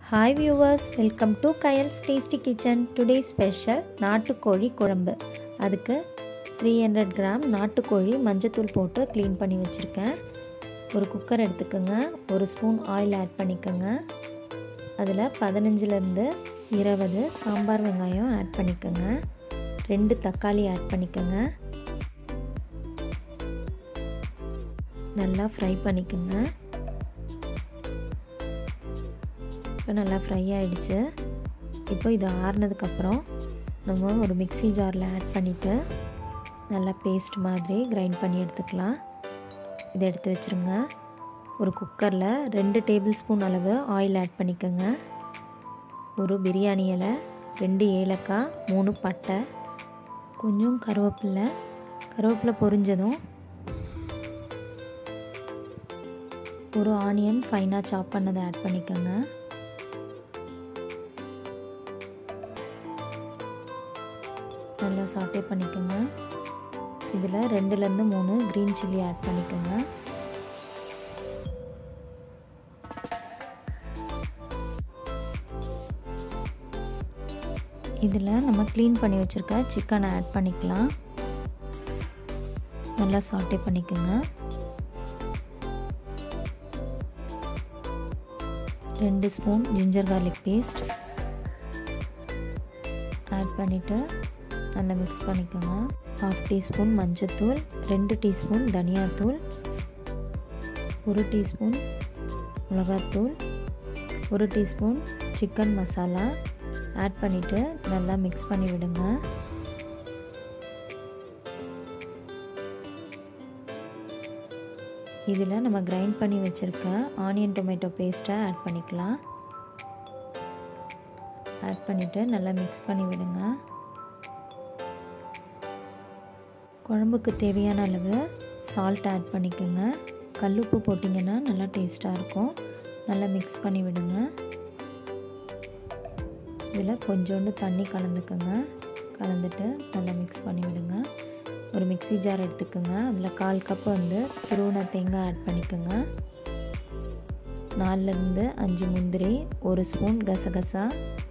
hi viewers welcome to Kayal's tasty kitchen today special நாட்டுக்கோழி குழம்பு அதுக்கு த்ரீ ஹண்ட்ரட் கிராம் நாட்டுக்கோழி மஞ்சத்தூள் போட்டு க்ளீன் பண்ணி வச்சுருக்கேன் ஒரு குக்கர் எடுத்துக்கோங்க ஒரு ஸ்பூன் ஆயில் ஆட் பண்ணிக்கோங்க அதில் பதினஞ்சுலேருந்து இருபது சாம்பார் வெங்காயம் ஆட் பண்ணிக்கோங்க ரெண்டு தக்காளி ஆட் பண்ணிக்கோங்க நல்லா ஃப்ரை பண்ணிக்கோங்க இப்போ நல்லா ஃப்ரை ஆகிடுச்சு இப்போ இது ஆறுனதுக்கப்புறம் நம்ம ஒரு மிக்சி ஜாரில் ஆட் பண்ணிவிட்டு நல்லா பேஸ்ட் மாதிரி கிரைண்ட் பண்ணி எடுத்துக்கலாம் இதை எடுத்து வச்சுருங்க ஒரு குக்கரில் ரெண்டு டேபிள் ஸ்பூன் அளவு ஆயில் ஆட் பண்ணிக்கோங்க ஒரு பிரியாணி இலை ரெண்டு ஏலக்காய் மூணு பட்டை கொஞ்சம் கருவேப்பில்லை கருவேப்பிலை பொரிஞ்சதும் ஒரு ஆனியன் ஃபைனாக சாப் பண்ணதை ஆட் பண்ணிக்கோங்க நல்லா சாட்டே பண்ணிக்கோங்க இதில் ரெண்டுலேருந்து மூணு க்ரீன் சில்லி ஆட் பண்ணிக்கோங்க இதில் நம்ம க்ளீன் பண்ணி வச்சுருக்க சிக்கனை ஆட் பண்ணிக்கலாம் நல்லா சாட்டே பண்ணிக்கோங்க ரெண்டு spoon ginger garlic paste add பண்ணிவிட்டு நல்லா மிக்ஸ் பண்ணிக்கோங்க ஹாஃப் டீஸ்பூன் மஞ்சத்தூள் ரெண்டு டீஸ்பூன் தனியாத்தூள் ஒரு டீஸ்பூன் மிளகாத்தூள் ஒரு டீஸ்பூன் சிக்கன் மசாலா ஆட் பண்ணிவிட்டு நல்லா மிக்ஸ் பண்ணி விடுங்க இதில் நம்ம கிரைண்ட் பண்ணி வச்சுருக்க ஆனியன் டொமேட்டோ பேஸ்ட்டை ஆட் பண்ணிக்கலாம் ஆட் பண்ணிவிட்டு நல்லா மிக்ஸ் பண்ணி விடுங்க குழம்புக்கு தேவையான அளவு சால்ட் ஆட் பண்ணிக்கோங்க கல்லுப்பு போட்டிங்கன்னா நல்லா டேஸ்ட்டாக இருக்கும் நல்லா மிக்ஸ் பண்ணி விடுங்க இதில் கொஞ்சோண்டு தண்ணி கலந்துக்கோங்க கலந்துட்டு நல்லா மிக்ஸ் பண்ணி விடுங்க ஒரு மிக்சி ஜார் எடுத்துக்கோங்க அதில் கால் கப் வந்து துருவன தேங்காய் ஆட் பண்ணிக்கோங்க நாலுலேருந்து அஞ்சு முந்திரி ஒரு ஸ்பூன் கசகசா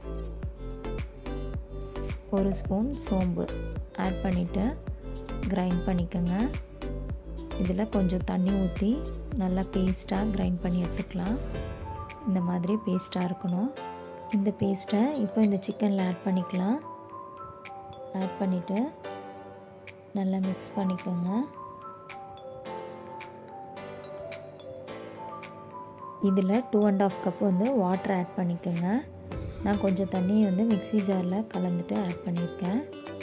ஒரு ஸ்பூன் சோம்பு ஆட் பண்ணிவிட்டு கிரைண்ட் பண்ணிக்கோங்க இதில் கொஞ்சம் தண்ணி ஊற்றி நல்லா பேஸ்ட்டாக கிரைண்ட் பண்ணி எடுத்துக்கலாம் இந்த மாதிரி பேஸ்ட்டாக இருக்கணும் இந்த பேஸ்ட்டை இப்போ இந்த சிக்கனில் ஆட் பண்ணிக்கலாம் ஆட் பண்ணிவிட்டு நல்லா மிக்ஸ் பண்ணிக்கோங்க இதில் டூ அண்ட் ஆஃப் கப் வந்து வாட்டர் ஆட் பண்ணிக்கோங்க நான் கொஞ்சம் தண்ணியை வந்து மிக்சி ஜாரில் கலந்துட்டு ஆட் பண்ணியிருக்கேன்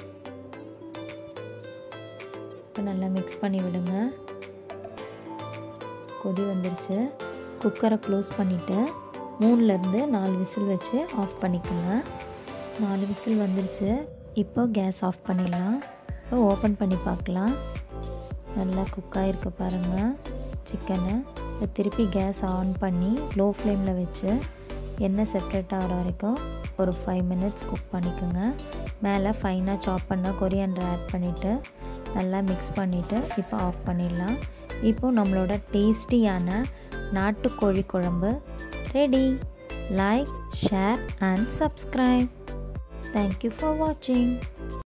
இப்போ நல்லா மிக்ஸ் பண்ணி விடுங்க கொதி வந்துருச்சு குக்கரை க்ளோஸ் பண்ணிவிட்டு மூணுலேருந்து நாலு விசில் வச்சு ஆஃப் பண்ணிக்கோங்க நாலு விசில் வந்துருச்சு இப்போ கேஸ் ஆஃப் பண்ணிடலாம் இப்போ ஓப்பன் பண்ணி பார்க்கலாம் நல்லா குக் ஆகிருக்கு பாருங்கள் சிக்கனை இப்போ திருப்பி கேஸ் ஆன் பண்ணி லோ ஃப்ளேமில் வச்சு எண்ணெய் செப்ரேட் ஆகிற வரைக்கும் ஒரு ஃபைவ் மினிட்ஸ் குக் பண்ணிக்கோங்க மேலே ஃபைனாக சாப் பண்ண கொரியாண்டர் ஆட் பண்ணிவிட்டு நல்லா மிக்ஸ் பண்ணிவிட்டு இப்போ ஆஃப் பண்ணிடலாம் இப்போ நம்மளோட டேஸ்டியான நாட்டுக்கோழி குழம்பு ready like share and subscribe thank you for வாட்சிங்